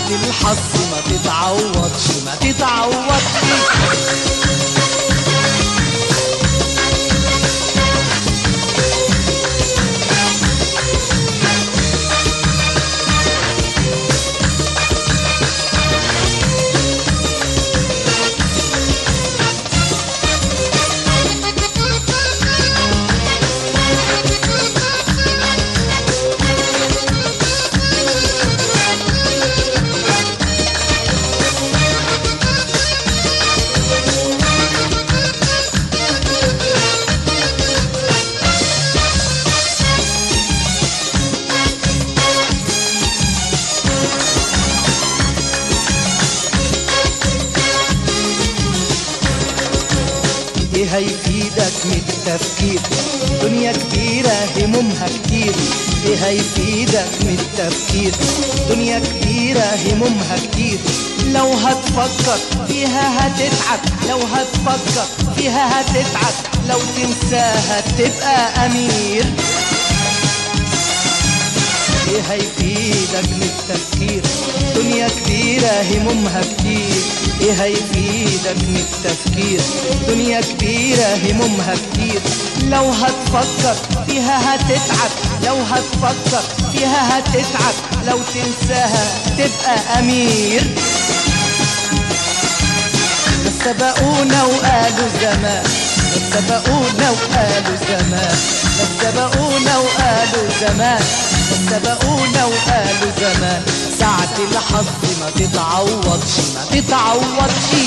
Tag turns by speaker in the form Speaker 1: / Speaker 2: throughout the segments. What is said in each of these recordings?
Speaker 1: ساعة الحظ ما تتعوضش ما تتعوضش ايه هيفيدك من التفكير دنيا كبيرة همومها كتير ايه هيفيدك من التفكير دنيا كبيرة همومها كتير لو هتفكر فيها هتتعب لو هتفكر فيها هتتعب لو تنساها تبقى امير ايه هيفيدك من التفكير دنيا كبيرة همومها كتير ايه هيفيدك من التفكير دنيا كبيرة همومها كتير لو هتفكر فيها هتتعب لو هتفكر فيها هتتعب لو تنساها تبقى امير بس سبقونا وقالوا زمان بس سبقونا وقالوا زمان بس سبقونا وقالوا زمان بس سبقونا وقالوا زمان ساعة الحظ ما تتعوضش ما تتعوضش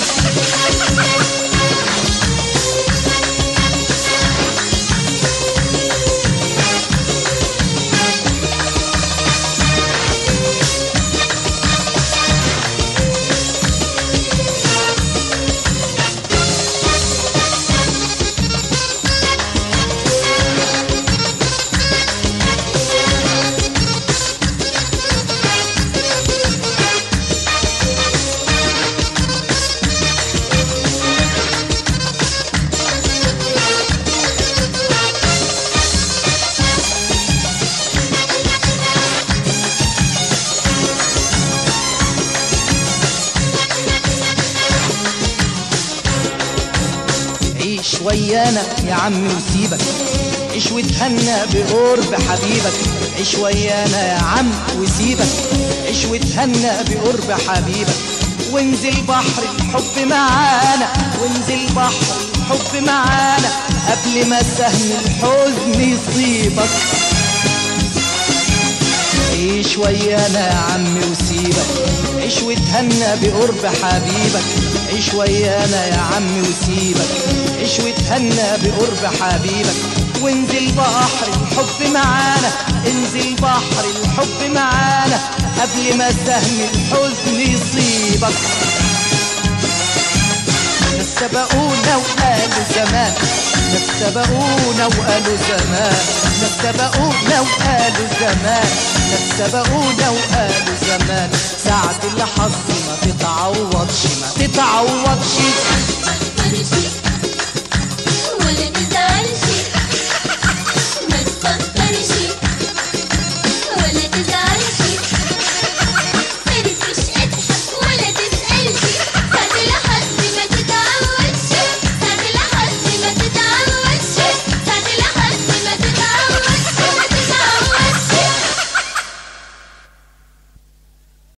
Speaker 1: عيش ويانا يا عمي وسيبك عيش وتهنى بقرب حبيبك عيش ويانا يا عم وسيبك عيش وتهنى بقرب حبيبك وانزل بحر الحب معانا وانزل بحر الحب معانا قبل ما سهم الحزن يصيبك عيش ويانا يا عمي وسيبك عيش وتهنى بقرب حبيبك عيش ويانا يا عمي وسيبك عيش وتهنى بقرب حبيبك وانزل بحر الحب معانا انزل بحر الحب معانا قبل ما سهم الحزن يصيبك ناس سبقونا وقالوا زمان ناس سبقونا وقالوا زمان ناس سبقونا وقالوا زمان ناس سبقونا وقالوا زمان ساعة